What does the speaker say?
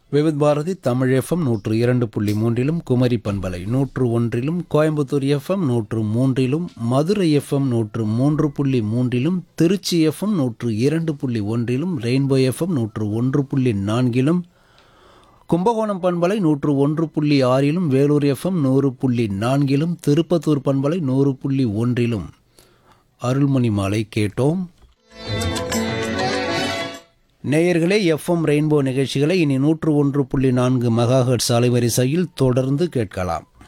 Vividh Bharathi Tamil FM நூற்று இரண்டு புள்ளி மூன்றிலும் குமரி பண்பலை நூற்று ஒன்றிலும் கோயம்புத்தூர் எஃப்எம் நூற்று மூன்றிலும் மதுரை எஃப்எம் நூற்று மூன்று புள்ளி மூன்றிலும் திருச்சி எஃப்எம் நூற்று இரண்டு புள்ளி ஒன்றிலும் ரெயின்போ எஃப்எம் நூற்று ஒன்று புள்ளி நான்கிலும் கும்பகோணம் பண்பலை நூற்று ஒன்று புள்ளி ஆறிலும் வேலூர் எஃப்எம் நூறு புள்ளி நான்கிலும் திருப்பத்தூர் பண்பலை நூறு புள்ளி ஒன்றிலும் அருள்மணி மாலை கேட்டோம் நேயர்களே எஃப்எம் ரெயின்போ நிகழ்ச்சிகளை இனி நூற்று ஒன்று புள்ளி நான்கு மெகாஹெர்ட்ஸ் அலைவரிசையில் தொடர்ந்து கேட்கலாம்